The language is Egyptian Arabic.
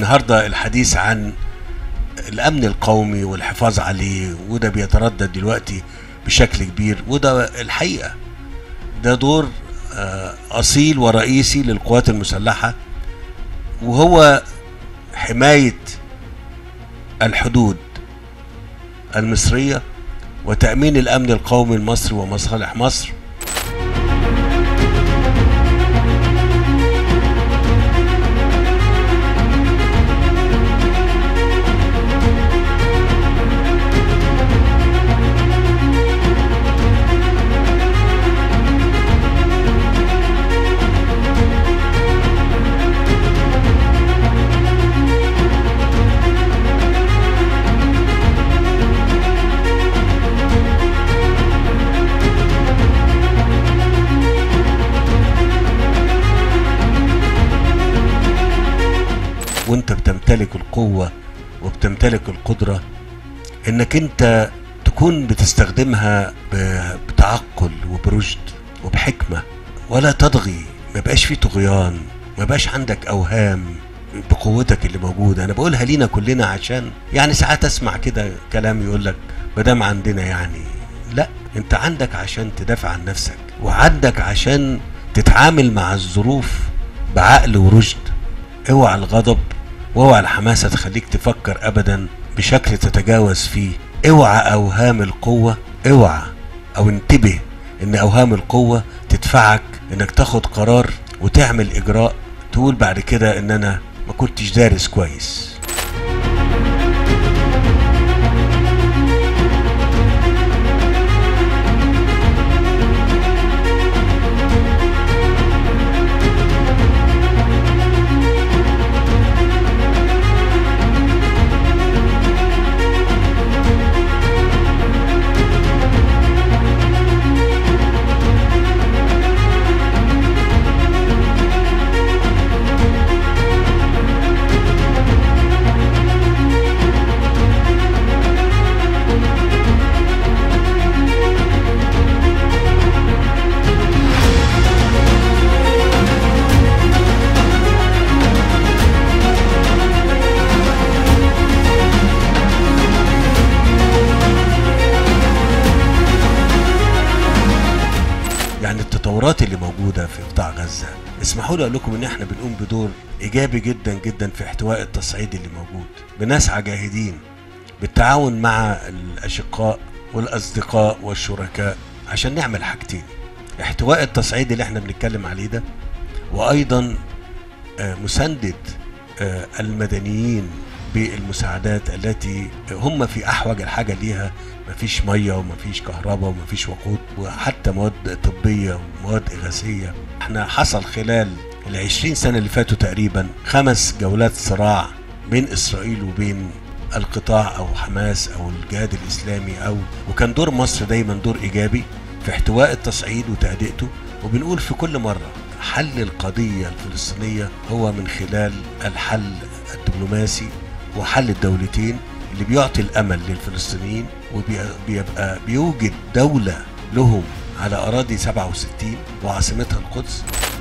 النهارده الحديث عن الامن القومي والحفاظ عليه وده بيتردد دلوقتي بشكل كبير وده الحقيقه ده دور آه، اصيل ورئيسي للقوات المسلحه وهو حمايه الحدود المصريه وتامين الامن القومي المصري ومصالح مصر وانت بتمتلك القوة وبتمتلك القدرة انك انت تكون بتستخدمها ب- بتعقل وبرشد وبحكمة ولا تضغي ما بقاش في طغيان ما بقاش عندك اوهام بقوتك اللي موجودة انا بقولها لينا كلنا عشان يعني ساعات اسمع كده كلام يقول لك مادام عندنا يعني لا انت عندك عشان تدافع عن نفسك وعندك عشان تتعامل مع الظروف بعقل ورشد اوعى الغضب واوعى الحماسة تخليك تفكر ابدا بشكل تتجاوز فيه اوعى اوهام القوة اوعى او انتبه ان اوهام القوة تدفعك انك تاخد قرار وتعمل اجراء تقول بعد كده ان انا ما كنتش دارس كويس يعني التطورات اللي موجودة في قطاع غزة اسمحوا لي اقول لكم ان احنا بنقوم بدور ايجابي جدا جدا في احتواء التصعيد اللي موجود بنسعى جاهدين بالتعاون مع الاشقاء والاصدقاء والشركاء عشان نعمل حاجتين احتواء التصعيد اللي احنا بنتكلم عليه ده وايضا آه، مساندة آه، المدنيين بالمساعدات التي هم في احوج الحاجه ليها مفيش ميه ومفيش كهرباء ومفيش وقود وحتى مواد طبيه ومواد اغاثيه احنا حصل خلال ال 20 سنه اللي فاتوا تقريبا خمس جولات صراع بين اسرائيل وبين القطاع او حماس او الجهاد الاسلامي او وكان دور مصر دايما دور ايجابي في احتواء التصعيد وتهدئته وبنقول في كل مره حل القضيه الفلسطينيه هو من خلال الحل الدبلوماسي وحل الدولتين اللي بيعطي الامل للفلسطينيين وبيبقى بيوجد دوله لهم على اراضي 67 وعاصمتها القدس